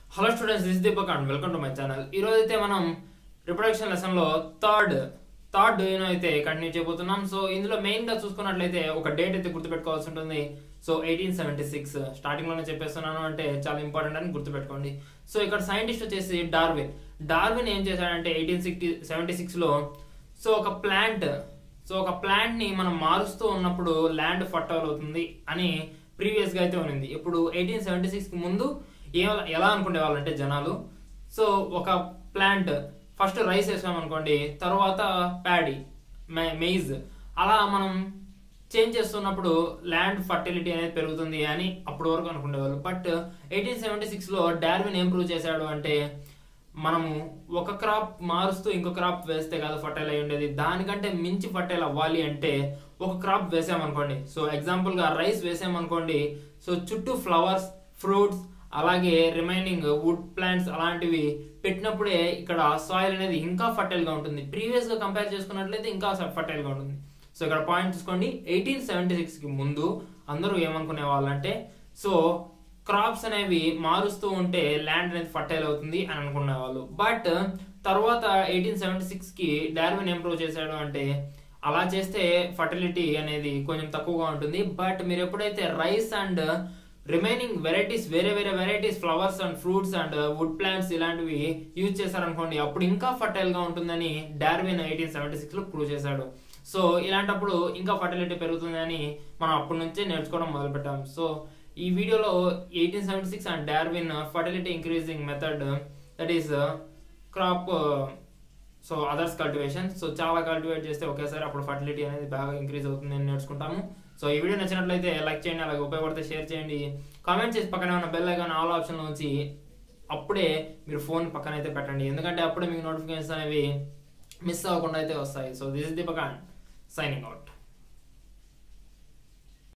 hello students this Deepak and welcome to my channel ఈ రోజు అయితే మనం రిప్రొడక్షన్ లెసన్ లో థర్డ్ థర్డ్ ఏనో అయితే కంటిన్యూ చేయబోతున్నాం సో ఇందులో మెయిన్ గా చూసుకున్నట్లయితే ఒక డేట్ అయితే గుర్తుపెట్టుకోవాల్సి ఉంటుంది so eighteen seventy six starting లోనే చెప్పేస్తున్నాను అంటే చాలా ఇంపార్టెంట్ అని గుర్తుపెట్టుకోండి సో ఇక్కడ సైంటిస్ట్ వచ్చేసి డార్విన్ డార్విన్ ఏం చేశాడంటే ఎయిటీన్ సిక్స్టీ సెవెంటీ సిక్స్ లో సో ఒక ప్లాంట్ సో ఒక ప్లాంట్ ని మనం మారుస్తూ ఉన్నప్పుడు ల్యాండ్ ఫర్టైల్ అవుతుంది అని ప్రీవియస్ గా అయితే ఉన్నింది ఇప్పుడు ఎయిటీన్ సెవెంటీ సిక్స్ కి ముందు ఏ ఎలా అనుకునే వాళ్ళంటే జనాలు సో ఒక ప్లాంట్ ఫస్ట్ రైస్ వేసామనుకోండి తర్వాత ప్యాడీ మెయిజ్ అలా మనం చేంజ్ చేస్తున్నప్పుడు ల్యాండ్ ఫర్టిలిటీ అనేది పెరుగుతుంది అని అప్పటి వరకు అనుకునేవాళ్ళు బట్ ఎయిటీన్ సెవెంటీ సిక్స్లో డార్విన్ ఏం ప్రూవ్ చేశాడు అంటే మనము ఒక క్రాప్ మారుస్తూ ఇంకో క్రాప్ వేస్తే కాదు ఫర్టైల్ అయి ఉండేది దానికంటే మించి ఫర్టైల్ అవ్వాలి అంటే ఒక క్రాప్ వేసామనుకోండి సో ఎగ్జాంపుల్ గా రైస్ వేసామనుకోండి సో చుట్టూ ఫ్లవర్స్ ఫ్రూట్స్ అలాగే రిమైనింగ్ వుడ్ ప్లాంట్స్ అలాంటివి పెట్టినప్పుడే ఇక్కడ సాయిల్ అనేది ఇంకా ఫర్టైల్ గా ఉంటుంది ప్రీవియస్ గా కంపేర్ చేసుకున్నట్లయితే ఇంకా ఫర్టైల్ గా ఉంటుంది సో ఇక్కడ పాయింట్ చూసుకోండి ఎయిటీన్ సెవెంటీ సిక్స్ కి ముందు అందరూ ఏమనుకునే వాళ్ళంటే సో క్రాప్స్ అనేవి మారుస్తూ ఉంటే ల్యాండ్ అనేది ఫర్టైల్ అవుతుంది అని అనుకునే వాళ్ళు బట్ తర్వాత ఎయిటీన్ సెవెంటీ సిక్స్ కి డార్విన్ ఏం ప్రూవ్ చేశాడు అంటే అలా చేస్తే ఫర్టిలిటీ అనేది కొంచెం తక్కువగా ఉంటుంది బట్ మీరు ఎప్పుడైతే రైస్ అండ్ రిమైనింగ్ వెరైటీస్ వేరే వేరే varieties flowers and fruits and wood plants ఇలాంటివి యూజ్ చేశారనుకోండి అప్పుడు ఇంకా ఫర్టైల్ గా ఉంటుందని డార్విన్ ఎయిటీన్ సెవెంటీ సిక్స్ లో ప్రూవ్ చేశాడు సో ఇలాంటప్పుడు ఇంకా ఫర్టిలిటీ పెరుగుతుందని మనం అప్పటి నుంచే నేర్చుకోవడం మొదలుపెట్టాం సో ఈ వీడియోలో eighteen seventy six and Darwin fertility increasing method that is crop so others cultivation so చాలా కల్టివేట్ చేస్తే ఒకేసారి అప్పుడు ఫర్టిలిటీ అనేది బాగా ఇంక్రీజ్ అవుతుంది అని నేర్చుకుంటాము సో ఈ వీడియో నచ్చినట్లయితే లైక్ చేయండి అలాగే ఉపయోగపడితే షేర్ చేయండి కామెంట్ చేసి పక్కనే ఉన్న బెల్ ఐకాన్ ఆల్ ఆప్షన్ ఉంచి అప్పుడే మీరు ఫోన్ పక్కన అయితే పెట్టండి ఎందుకంటే అప్పుడే మీకు నోటిఫికేషన్స్ అనేవి మిస్ అవ్వకుండా అయితే వస్తాయి so this is Deepak signing out